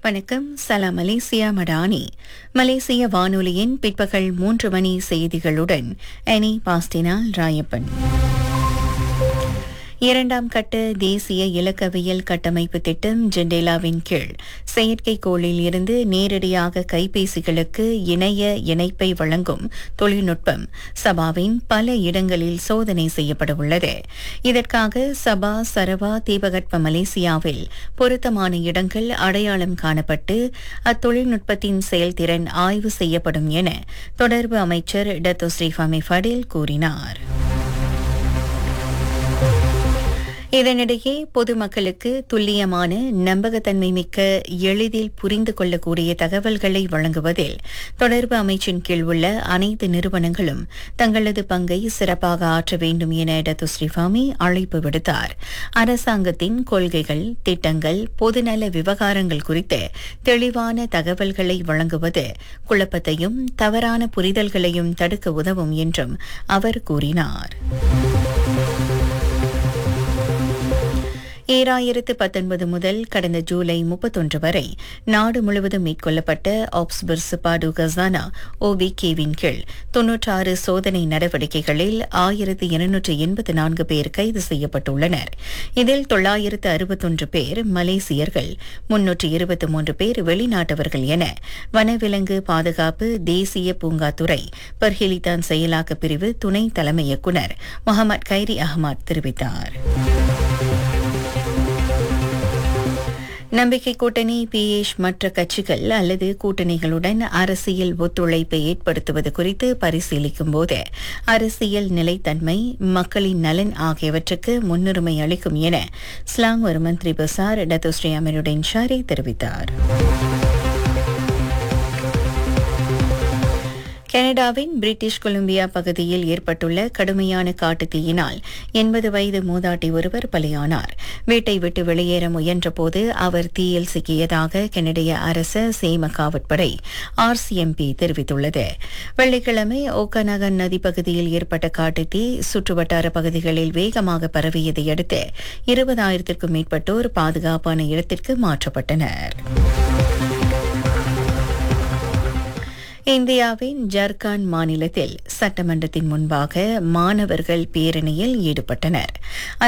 வணக்கம் சலாம் மலேசியா மடானி மலேசிய வானொலியின் பிற்பகல் மூன்று மணி செய்திகளுடன் எனி பாஸ்டினால் ராயப்பன் இரண்டாம் கட்ட தேசிய இலக்கவியல் கட்டமைப்பு திட்டம் ஜெண்டேலாவின் கீழ் செயற்கைக்கோளில் இருந்து நேரடியாக கைபேசிகளுக்கு இணைய இணைப்பை வழங்கும் தொழில்நுட்பம் சபாவின் பல இடங்களில் சோதனை செய்யப்பட உள்ளது இதற்காக சபா சரவா தீபகற்ப மலேசியாவில் பொருத்தமான இடங்கள் அடையாளம் காணப்பட்டு அத்தொழில்நுட்பத்தின் செயல்திறன் ஆய்வு செய்யப்படும் என தொடர்பு அமைச்சர் டத்தோ ஸ்ரீஃபாமி ஃபடில் கூறினார் இதனிடையே பொதுமக்களுக்கு துல்லியமான நம்பகத்தன்மை மிக்க எளிதில் புரிந்து கொள்ளக்கூடிய தகவல்களை வழங்குவதில் தொடர்பு அமைச்சின் கீழ் உள்ள அனைத்து நிறுவனங்களும் தங்களது பங்கை சிறப்பாக ஆற்ற வேண்டும் என டத்து ஸ்ரீஃபாமி அழைப்பு விடுத்தார் அரசாங்கத்தின் கொள்கைகள் திட்டங்கள் பொதுநல விவகாரங்கள் குறித்து தெளிவான தகவல்களை வழங்குவது குழப்பத்தையும் தவறான புரிதல்களையும் தடுக்க உதவும் என்றும் அவர் கூறினார் ஈராயிரத்து பத்தொன்பது முதல் கடந்த ஜூலை முப்பத்தொன்று வரை நாடு முழுவதும் மேற்கொள்ளப்பட்ட ஆப்ஸ்பர் சிபாடு கசானா ஓபிகேவின் கீழ் தொன்னூற்றாறு சோதனை நடவடிக்கைகளில் ஆயிரத்து இருநூற்று எண்பத்து நான்கு பேர் கைது செய்யப்பட்டுள்ளனர் இதில் தொள்ளாயிரத்து அறுபத்தொன்று பேர் மலேசியர்கள் முன்னூற்று இருபத்தி மூன்று பேர் வெளிநாட்டவர்கள் என வனவிலங்கு பாதுகாப்பு தேசிய பூங்காத்துறை பர்ஹிலிதான் செயலாக்க பிரிவு துணை தலைமை இயக்குநர் முகமது கைரி அகமது தெரிவித்தார் நம்பிக்கை கூட்டணி பிஎஷ் மற்ற கட்சிகள் அல்லது கூட்டணிகளுடன் அரசியல் ஒத்துழைப்பை ஏற்படுத்துவது குறித்து பரிசீலிக்கும் போது அரசியல் நிலைத்தன்மை மக்களின் நலன் ஆகியவற்றுக்கு முன்னுரிமை அளிக்கும் என ஸ்லாங் ஒரு மந்திரி பசார் டத்தோஸ்ரீ அமருடன் ஷாரி தெரிவித்தார் கனடாவின் பிரிட்டிஷ் கொலம்பியா பகுதியில் ஏற்பட்டுள்ள கடுமையான காட்டுத்தீயினால் எண்பது வயது மூதாட்டி ஒருவர் பலியானார் வீட்டை விட்டு வெளியேற முயன்றபோது அவர் தீயில் சிக்கியதாக கனடிய அரச சேம காவற்படை ஆர்சிஎம்பி தெரிவித்துள்ளது வெள்ளிக்கிழமை ஓக்கநகன் நதி பகுதியில் ஏற்பட்ட காட்டுத்தீ சுற்றுவட்டார பகுதிகளில் வேகமாக பரவியதை அடுத்து இருபதாயிரத்திற்கும் மேற்பட்டோர் பாதுகாப்பான இடத்திற்கு மாற்றப்பட்டனர் இந்தியாவின் ஜார்க்கண்ட் மாநிலத்தில் சட்டமன்றத்தின் முன்பாக மாணவர்கள் பேரணியில் ஈடுபட்டனர்